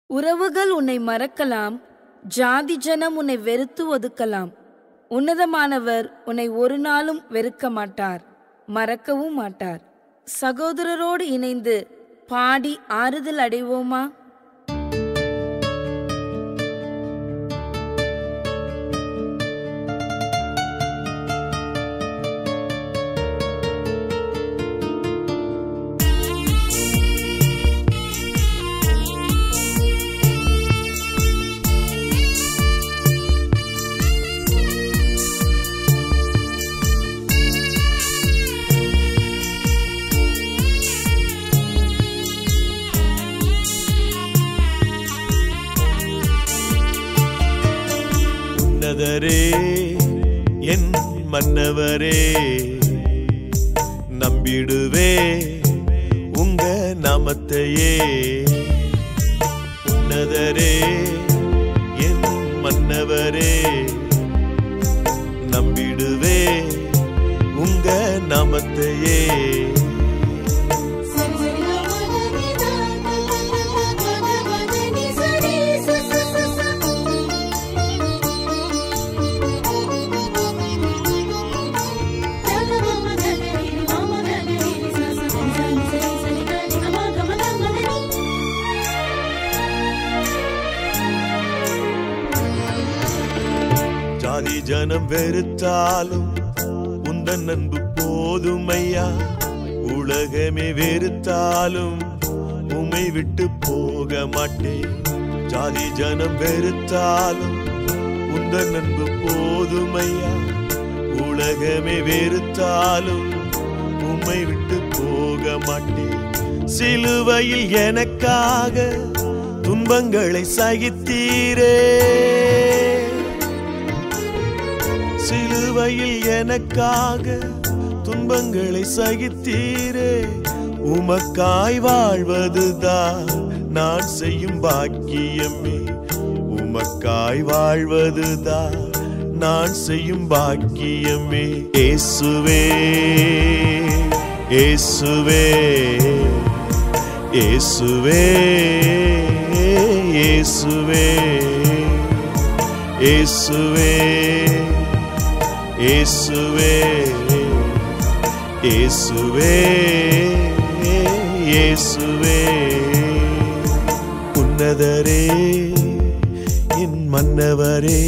உறவுகள் உன்னை மறக்கலாம் ஜாதி ஜனம் உன்னை வெறுத்து ஒதுக்கலாம் உன்னதமானவர் உன்னை ஒரு நாளும் வெறுக்க மாட்டார் மறக்கவும் மாட்டார் சகோதரரோடு இணைந்து பாடி ஆறுதல் அடைவோமா உன்னதரே என் மன்னவரே நம்பிடுவே உங்க நாமத்தையே உன்னதரே என் மன்னவரே நம்பிடுவே உங்க நாமத்தையே ஜாதி ஜனம் வெறுத்தாலும் உந்தன் அன்பு போதுமையா உலகமே வெறுத்தாலும் உமை விட்டு போக மாட்டேன் ஜாதி ஜனம் வெறுத்தாலும் உந்தன் அன்பு போதுமையா உலகமே வெறுத்தாலும் உம்மை விட்டு போக மாட்டேன் சிலுவையில் எனக்காக துன்பங்களை சகித்தீரே சிலுவையில் எனக்காக துன்பங்களை சகித்தீரே உமக்காய் வாழ்வதுதான் நான் செய்யும் பாக்கியமே உமக்காய் வாழ்வதுதான் நான் செய்யும் பாக்கியமே இயேசுவே இயேசுவே இயேசுவே இயேசுவே இயேசுவே இயேசுவே இயேசுவே இயேசுவே உன்னதரே என் மன்னவரே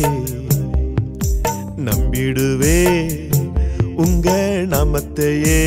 நம்பிடுவே உங்க நாமத்தையே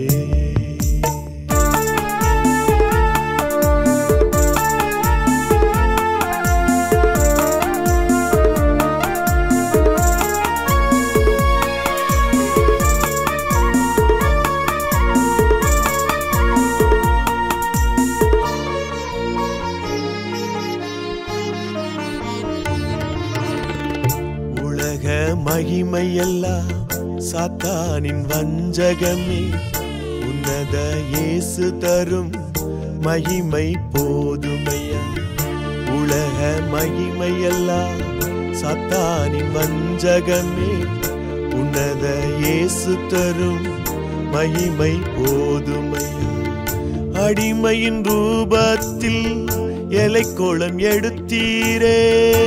உலக மகிமையெல்லாம் சாத்தானின் வஞ்சகமே உன்னத இயேசு தரும் மகிமை போதுமையா உலக மகிமையெல்லாம் சாத்தானின் வஞ்சகமே உன்னத இயேசு தரும் மகிமை போதுமையா அடிமையின் ரூபத்தில் எலைக்கோளம் எடுத்தீரே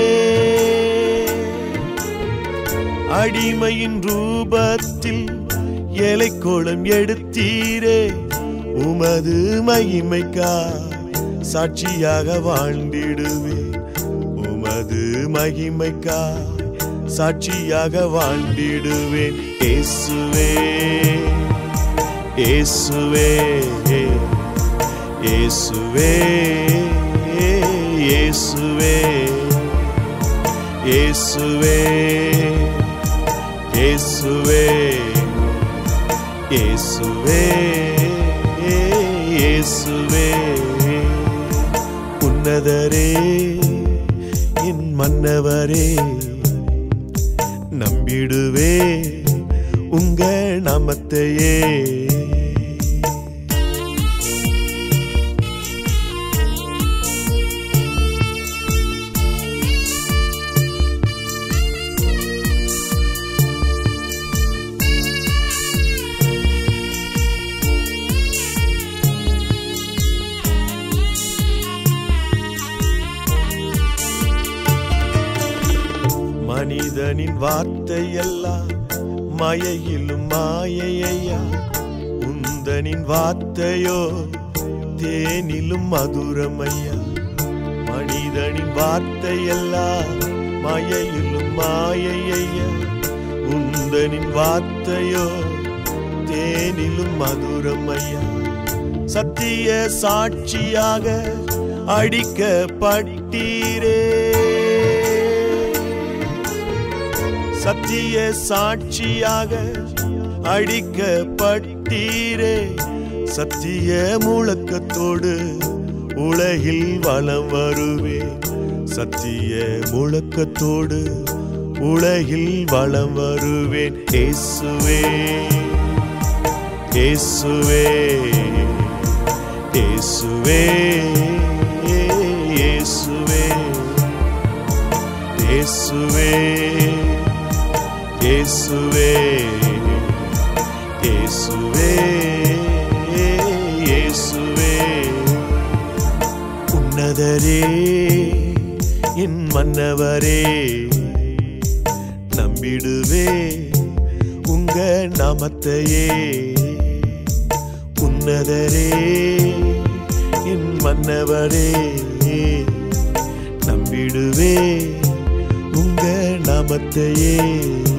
அடிமையின் ரூபத்தில் எலைக்கோளம் எடுத்தீரே உமது மகிமைக்கா சாட்சியாக வாழ்ந்திடுவே உமது மகிமைக்கா சாட்சியாக வாழ்ந்திடுவேன் இயேசுவே இயேசுவே இயேசுவே இயேசுவே இயேசுவே இயேசுவே இயேசுவே இயேசுவே உன்னதரே என் மன்னவரே நம்பிடுவே உங்க நாமத்தையே மனிதனின் வார்த்தையெல்லாம் மயையிலும் மாயையா உந்தனின் வார்த்தையோ தேனிலும் மதுரமையா மனிதனின் வார்த்தையெல்லாம் மயையிலும் மாயையா உந்தனின் வார்த்தையோ தேனிலும் மதுரமையா சத்திய சாட்சியாக அடிக்கப்பட்டீரே சத்திய சாட்சியாக அடிக்கப்பட்டீரே சத்திய முழக்கத்தோடு உலகில் வலம் வருவேன் சத்திய முழக்கத்தோடு உலகில் வலம் வருவேன் இயேசுவே இயேசுவே இயேசுவே இயேசுவே இயேசுவே இயேசுவே இயேசுவே இயேசுவே உன்னதரே என் மன்னவரே நம்பிடுவே உங்க நாமத்தையே உன்னதரே என் மன்னவரே நம்பிடுவே உங்க நாமத்தையே